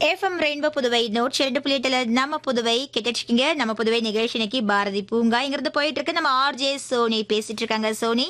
FM rainbow Puduvai நூற்றி ரெண்டு புள்ளி எட்டுல நம்ம புதுவை கேட்டுருக்கீங்க நம்ம புதுவை நிகழ்ச்சி இன்னைக்கு பாரதி பூங்காங்கிறது போயிட்டு இருக்கு நம்ம ஆர்ஜே சோனி பேசிட்டு இருக்காங்க சோனி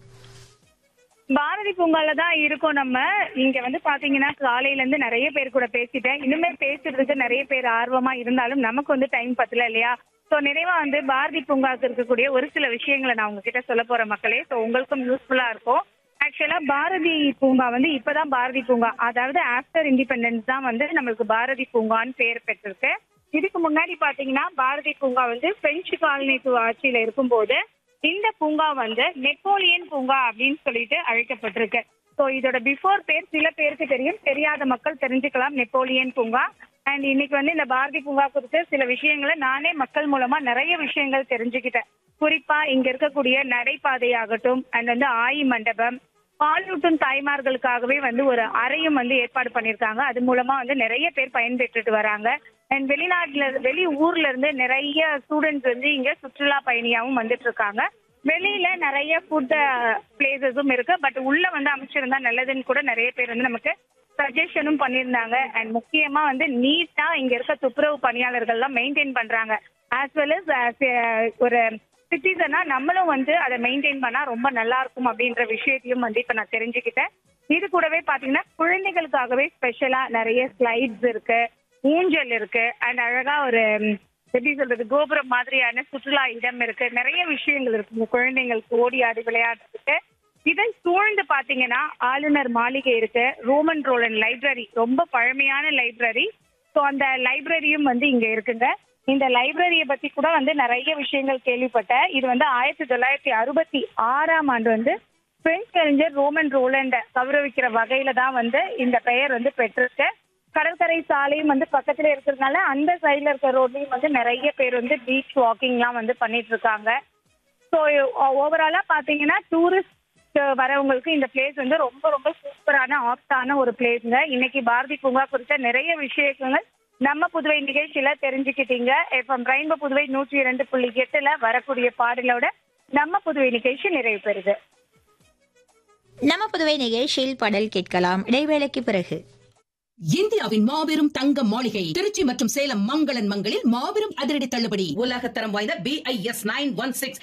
பாரதி பூங்கால தான் இருக்கோம் நம்ம இங்க வந்து பாத்தீங்கன்னா காலையில இருந்து நிறைய பேர் கூட பேசிட்டேன் இன்னுமே பேசுறதுக்கு நிறைய பேர் ஆர்வமா இருந்தாலும் நமக்கு வந்து டைம் பத்தல இல்லையா சோ நிறைவா வந்து பாரதி பூங்காவுக்கு இருக்கக்கூடிய ஒரு சில விஷயங்களை நான் உங்ககிட்ட சொல்ல போறேன் மக்களே சோ உங்களுக்கும் யூஸ்ஃபுல்லா இருக்கும் ஆக்சுவலா பாரதி பூங்கா வந்து இப்பதான் பாரதி பூங்கா அதாவது ஆஃப்டர் இண்டிபெண்டன்ஸ் தான் வந்து நம்மளுக்கு பாரதி பூங்கான்னு பேர் பெற்றிருக்கு இதுக்கு முன்னாடி பாத்தீங்கன்னா பாரதி பூங்கா வந்து பிரெஞ்சு காலனி ஆட்சியில இருக்கும்போது இந்த பூங்கா வந்து நெப்போலியன் பூங்கா அப்படின்னு சொல்லிட்டு அழைக்கப்பட்டிருக்கு ஸோ இதோட பிஃபோர் பேர் சில பேருக்கு தெரியும் தெரியாத மக்கள் தெரிஞ்சுக்கலாம் நெப்போலியன் பூங்கா அண்ட் இன்னைக்கு வந்து இந்த பாரதி பூங்கா குறித்து சில விஷயங்களை நானே மக்கள் மூலமா நிறைய விஷயங்கள் தெரிஞ்சுக்கிட்டேன் குறிப்பா இங்க இருக்கக்கூடிய நடைபாதையாகட்டும் அண்ட் வந்து ஆயி மண்டபம் பாலூட்டும் தாய்மார்களுக்காகவே வந்து ஒரு அறையும் வந்து ஏற்பாடு பண்ணியிருக்காங்க அது மூலமா வந்து நிறைய பேர் பயன்பெற்றுட்டு வராங்க அண்ட் வெளிநாட்டுல வெளி ஊர்ல இருந்து நிறைய ஸ்டூடெண்ட்ஸ் வந்து இங்க சுற்றுலா பயணியாவும் வந்துட்டு இருக்காங்க வெளியில நிறைய ஃபுட் பிளேசஸும் இருக்கு பட் உள்ள வந்து அமைச்சிருந்தா நல்லதுன்னு கூட நிறைய பேர் வந்து நமக்கு சஜஷனும் பண்ணியிருந்தாங்க அண்ட் முக்கியமா வந்து நீட்டா இங்க இருக்க துப்புரவு பணியாளர்கள் எல்லாம் மெயின்டைன் பண்றாங்க ஆஸ் வெல் அஸ் ஒரு சிட்டிசனா நம்மளும் வந்து அதை மெயின்டைன் பண்ணா ரொம்ப நல்லா இருக்கும் அப்படின்ற விஷயத்தையும் வந்து இப்ப நான் தெரிஞ்சுக்கிட்டேன் இது கூடவே பாத்தீங்கன்னா குழந்தைகளுக்காகவே ஸ்பெஷலா நிறைய ஸ்லைட்ஸ் இருக்கு ஊஞ்சல் இருக்கு அண்ட் அழகா ஒரு ம், எப்படி சொல்றது கோபுரம் மாதிரியான சுற்றுலா இடம் இருக்கு நிறைய விஷயங்கள் இருக்கு உங்க குழந்தைங்களுக்கு ஓடி ஆடி விளையாடுறதுக்கு இதை சூழ்ந்து பாத்தீங்கன்னா ஆளுநர் மாளிகை இருக்கு ரோமன் ரோலன் லைப்ரரி ரொம்ப பழமையான லைப்ரரி ஸோ அந்த லைப்ரரியும் வந்து இங்க இருக்குங்க இந்த லைப்ரரியை பத்தி கூட வந்து நிறைய விஷயங்கள் கேள்விப்பட்டேன் இது வந்து ஆயிரத்தி தொள்ளாயிரத்தி அறுபத்தி ஆறாம் ஆண்டு வந்து பிரெஞ்சு அறிஞர் ரோமன் ரோலண்ட கௌரவிக்கிற வகையில தான் வந்து இந்த பெயர் வந்து பெற்றிருக்கு கடற்கரை சாலையும் வந்து பக்கத்துல இருக்கிறதுனால அந்த சைடுல இருக்க ரோட்லயும் வந்து நிறைய பேர் வந்து பீச் வாக்கிங்லாம் வந்து பண்ணிட்டு இருக்காங்க ஸோ ஓவராலா பாத்தீங்கன்னா டூரிஸ்ட் வரவங்களுக்கு இந்த பிளேஸ் வந்து ரொம்ப ரொம்ப சூப்பரான ஆப்டான ஒரு பிளேஸ்ங்க இன்னைக்கு பாரதி பூங்கா குறித்த நிறைய விஷயங்கள் நம்ம புதுவை நிகழ்ச்சியில தெரிஞ்சுக்கிட்டீங்க எஃப்எம் ரெயின்போ புதுவை நூற்றி இரண்டு புள்ளி எட்டுல வரக்கூடிய பாடலோட நம்ம புதுவை நிகழ்ச்சி நிறைவு பெறுது நம்ம புதுவை நிகழ்ச்சியில் பாடல் கேட்கலாம் இடைவேளைக்கு பிறகு இந்தியாவின் மாபெரும் தங்க மாளிகை திருச்சி மற்றும் சேலம் மங்களன் மங்களில் மாபெரும் அதிரடி தள்ளுபடி உலகத்தரம் வாய்ந்த B I S nine one six